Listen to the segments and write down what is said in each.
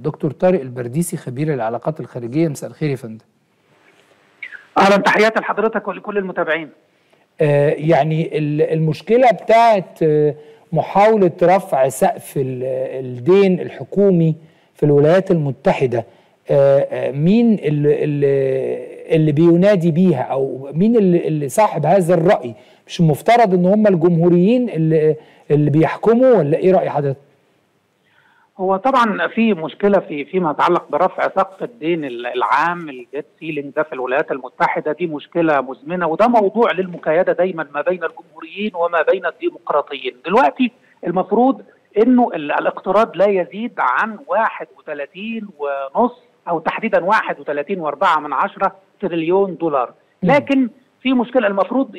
دكتور طارق البرديسي خبير العلاقات الخارجيه مساء الخير يا فندم اهلا تحياتي لحضرتك ولكل المتابعين آه يعني المشكله بتاعت محاوله رفع سقف الدين الحكومي في الولايات المتحده مين اللي, اللي بينادي بيها او مين اللي صاحب هذا الراي مش المفترض ان هم الجمهوريين اللي اللي بيحكموا ولا ايه راي حضرتك هو طبعا في مشكله في فيما يتعلق برفع سقف الدين العام الديت سيلينج ده في الولايات المتحده دي مشكله مزمنه وده موضوع للمكايده دايما ما بين الجمهوريين وما بين الديمقراطيين دلوقتي المفروض انه الاقتراض لا يزيد عن 31 ونص او تحديدا 31 و4 من عشرة تريليون دولار لكن في مشكله المفروض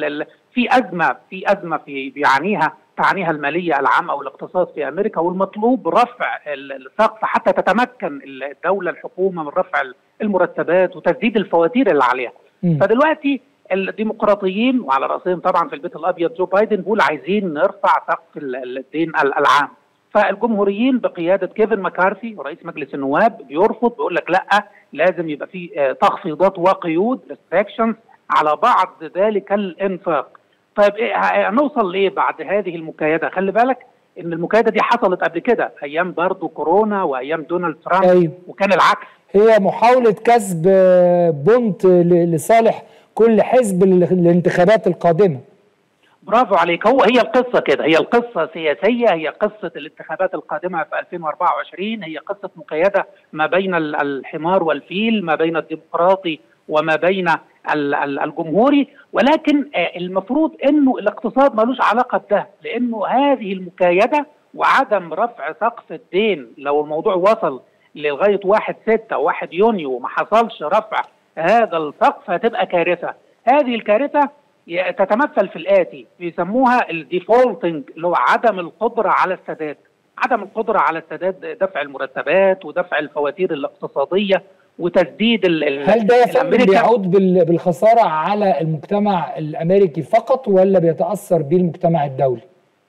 في ازمه في ازمه في بيعانيها تعنيها الماليه العامه او الاقتصاد في امريكا والمطلوب رفع السقف حتى تتمكن الدوله الحكومه من رفع المرتبات وتسديد الفواتير اللي عليها م. فدلوقتي الديمقراطيين وعلى راسهم طبعا في البيت الابيض جو بايدن بيقول عايزين نرفع سقف الدين العام فالجمهوريين بقياده كيفن مكارثي رئيس مجلس النواب بيرفض بيقول لك لا لازم يبقى في تخفيضات وقيود ريستريكشنز على بعض ذلك الانفاق طيب إيه هنوصل ليه بعد هذه المكايده خلي بالك ان المكايده دي حصلت قبل كده ايام برضو كورونا وايام دونالد ترامب أيوه. وكان العكس هي محاوله كسب بونت لصالح كل حزب للانتخابات القادمه برافو عليك هو هي القصة كده هي القصة سياسية هي قصة الانتخابات القادمة في 2024 هي قصة مقيدة ما بين الحمار والفيل ما بين الديمقراطي وما بين الجمهوري ولكن المفروض انه الاقتصاد ملوش علاقه بده لانه هذه المكايده وعدم رفع سقف الدين لو الموضوع وصل لغايه 1 6 1 يونيو وما حصلش رفع هذا السقف هتبقى كارثه هذه الكارثه تتمثل في الاتي بيسموها الديفولتنج اللي هو عدم القدره على السداد عدم القدره على السداد دفع المرتبات ودفع الفواتير الاقتصاديه وتسديد ال هل ده يا فندم بيعود بالخساره على المجتمع الامريكي فقط ولا بيتاثر بيه المجتمع الدولي؟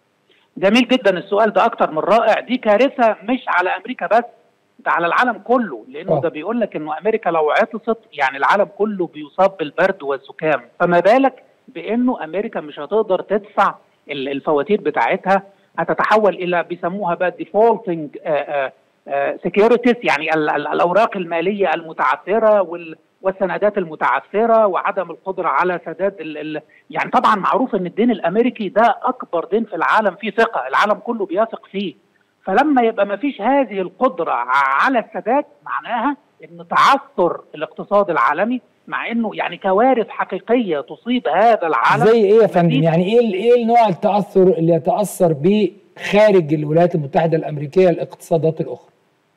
جميل جدا السؤال ده اكتر من رائع دي كارثه مش على امريكا بس ده على العالم كله لانه أوه. ده بيقول لك انه امريكا لو عطست يعني العالم كله بيصاب بالبرد والزكام فما بالك بانه امريكا مش هتقدر تدفع الفواتير بتاعتها هتتحول الى بيسموها بقى ديفولتنج سكيورتيز يعني ال ال الاوراق الماليه المتعثره والسندات المتعثره وعدم القدره على سداد ال ال يعني طبعا معروف ان الدين الامريكي ده اكبر دين في العالم فيه ثقه العالم كله بيثق فيه فلما يبقى ما فيش هذه القدره على السداد معناها ان تعثر الاقتصاد العالمي مع انه يعني كوارث حقيقيه تصيب هذا العالم زي ايه يا فندم يعني ايه ايه نوع التاثر اللي يتاثر به خارج الولايات المتحده الامريكيه الاقتصادات الاخرى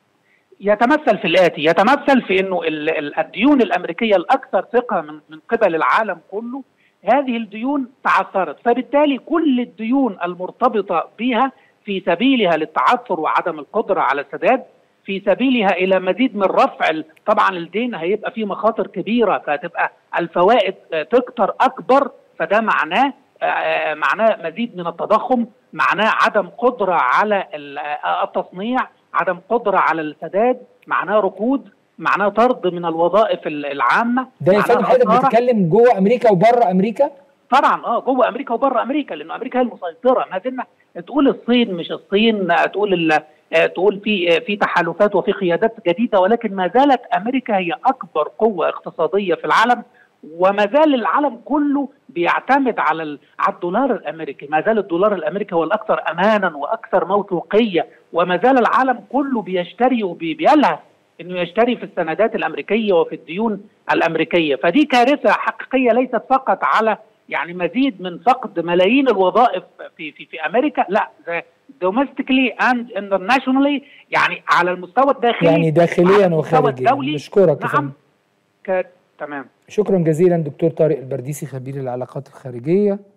يتمثل في الاتي يتمثل في انه الديون الامريكيه الاكثر ثقه من من قبل العالم كله هذه الديون تعثرت فبالتالي كل الديون المرتبطه بها في سبيلها للتعثر وعدم القدره على السداد في سبيلها الى مزيد من رفع طبعا الدين هيبقى فيه مخاطر كبيره فتبقى الفوائد تكتر اكبر فده معناه معناه مزيد من التضخم معناه عدم قدره على التصنيع عدم قدره على السداد معناه ركود معناه طرد من الوظائف العامه ده يا فندم حضرتك بتتكلم جوه امريكا وبره امريكا؟ طبعا اه جوه امريكا وبره امريكا لانه امريكا هي المسيطره ما زلنا تقول الصين مش الصين تقول تقول في في تحالفات وفي قيادات جديده ولكن ما زالت امريكا هي اكبر قوه اقتصاديه في العالم وما زال العالم كله بيعتمد على على الدولار الامريكي، ما زال الدولار الامريكي هو الاكثر امانا واكثر موثوقيه، وما زال العالم كله بيشتري وبيلهث انه يشتري في السندات الامريكيه وفي الديون الامريكيه، فدي كارثه حقيقيه ليست فقط على يعني مزيد من فقد ملايين الوظائف في في في امريكا، لا domestically and internationally يعني على المستوى الداخلي يعني داخليا وخارجيا نشكرك نعم ك... تمام شكرا جزيلا دكتور طارق البرديسي خبير العلاقات الخارجيه